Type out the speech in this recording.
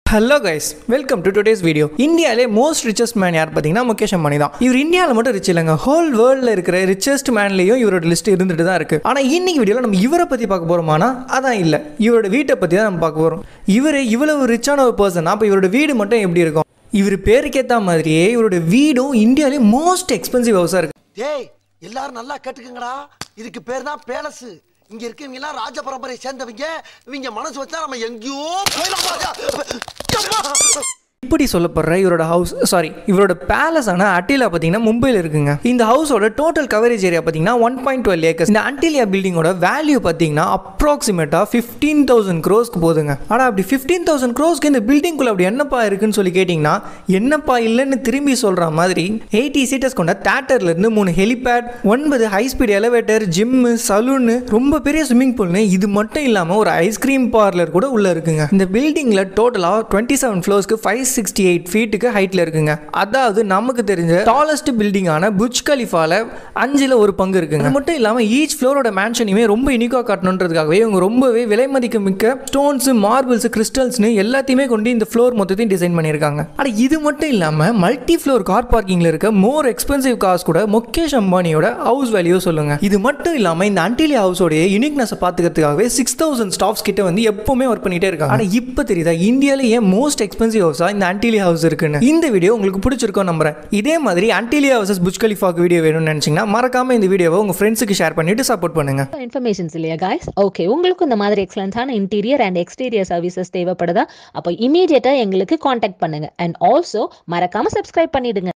hello guys welcome to today's video இந்தியாவிலே most richest man யார் பார்த்தீங்கன்னா முகேஷ் அம்பானி தான் இவர் இந்தியாவில் மட்டும் ரிச் இல்லைங்க ஹோல் வேர்ல்டில் இருக்கிற ரிச்சஸ்ட் மேன்லேயும் இவரோட லிஸ்ட் இருந்துட்டு தான் இருக்குது ஆனால் இன்னைக்கு வீடியோவில் நம்ம இவரை பற்றி பார்க்க போகிறோமானா அதான் இல்லை இவரோட வீட்டை பற்றி தான் நம்ம பார்க்க போகிறோம் இவர் இவ்வளவு ரிச்சான ஒரு பர்சன் அப்போ இவரோட வீடு மட்டும் எப்படி இருக்கும் இவர் பேருக்கேற்ற மாதிரியே இவரோட வீடும் இந்தியாவிலே மோஸ்ட் எக்ஸ்பென்சிவ் ஹவுஸாக இருக்குது டேய் எல்லாரும் நல்லா கேட்டுக்கங்கடா இதுக்கு பேர் தான் பேலஸ் இங்க இருக்கவங்க எல்லாம் ராஜ பரம்பரையை சேர்ந்தவங்க இவங்க மனசு வச்சா நம்ம எங்கேயோ போயிடலாம் இப்படி சொல்லப்படுற இவரோட ஹவுஸ் சாரி இவரோட பேலஸ் ஆனால் அட்டிலா பார்த்தீங்கன்னா மும்பையில் இருக்குங்க இந்த ஹவுஸோட டோட்டல் கவரேஜ் ஏரியா பார்த்தீங்கன்னா ஒன் பாயிண்ட் டுவெல் ஏக்கர்ஸ் இந்த அன்டிலியா பில்டிங்கோட வேல்யூ பார்த்தீங்கன்னா அப்ராக்சிமேட்டாக ஃபிஃப்டீன் தௌசண்ட் க்ரோஸ்க்கு போதுங்க ஆனால் அப்படி ஃபிஃப்டீன் தௌசண்ட் க்ரோஸ்க்கு இந்த பில்டிங்குள்ள அப்படி என்னப்பா இருக்குன்னு சொல்லி கேட்டிங்கன்னா என்னப்பா இல்லைன்னு திரும்பி சொல்கிற மாதிரி எயிட்டி சீட்டர்ஸ் கொண்ட தேட்டர்ல இருந்து மூணு ஹெலிபேட் ஒன்பது high speed elevator gym saloon ரொம்ப பெரிய ஸ்விம்மிங் பூல்னு இது மட்டும் இல்லாமல் ஒரு ஐஸ்கிரீம் பார்லர் கூட உள்ள இருக்குங்க இந்த பில்டிங்கில் டோட்டலாக டுவெண்ட்டி செவன் ஃப்ளோர்ஸ்க்கு ஃபைவ் சிக்ஸ்டி எயிட் ஃபீட்டுக்கு ஹைட்டில் இருக்குங்க அதாவது நமக்கு தெரிஞ்ச டாலஸ்ட் பில்டிங்கான புஜ் கலிஃபால அஞ்சில் ஒரு பங்கு இருக்குங்க அது மட்டும் இல்லாமல் ஈச் ஃப்ளோரோட மேன்ஷனையுமே ரொம்ப யூனிக்காக காட்டணுன்றதுக்காகவே இவங்க ரொம்பவே விலை மதிக்க மிக்க ஸ்டோன்ஸ் மார்பிள்ஸ் கிறிஸ்டல்ஸ்னு எல்லாத்தையுமே கொண்டு இந்த ஃப்ளோர் மொத்தத்தையும் டிசைன் பண்ணியிருக்காங்க ஆனால் இது மட்டும் இல்லாமல் மல்டி ஃப்ளோர் கார் பார்க்கிங்கில் இருக்க மோர் எக்ஸ்பென்சிவ் கார்ஸ் கூட முகேஷ் அம்பானியோட ஹவுஸ் வேல்யூ சொல்லுங்க இது மட்டும் இல்லாமல் இந்த அன்டிலியா ஹவுஸோடைய யூனிக்னஸை பார்த்துக்கிறதுக்காகவே சிக்ஸ் தௌசண்ட் ஸ்டாஃப்ஸ் கிட்ட வந்து எப்பவுமே ஒர்க் பண்ணிட்டே இருக்காங்க ஆனால் இப்போ தெரியுதா இந்தியாவிலே ஏன் மோஸ்ட் எக்ஸ்பென்சிவ் ஹவுஸாக இந்த அன்டிலியா ஹவுஸ் இருக்குன்னு இந்த வீடியோ உங்களுக்கு பிடிச்சிருக்கோம் நம்புறேன் இதே மாதிரி அன்டிலியா ஹவுசஸ் புஜ் கலிஃபாக்கு வீடியோ வேணும்னு நினச்சிங்கன்னா மறக்காம இந்த வீடியோவை உங்கள் ஃப்ரெண்ட்ஸுக்கு ஷேர் பண்ணிட்டு சப்போர்ட் பண்ணுங்க இன்ஃபர்மேஷன்ஸ் இல்லையா காய்ஸ் ஓகே உங்களுக்கு இந்த மாதிரி எக்ஸலன்ஸான இன்டீரியர் அண்ட் எக்ஸ்டீரியர் சர்வீசஸ் தேவைப்படுதா அப்போ இமீடியட்டாக எங்களுக்கு காண்டாக்ட் பண்ணுங்க அண்ட் ஆல்சோ மறக்காம சப்ஸ்கிரைப் பண்ணிடுங்க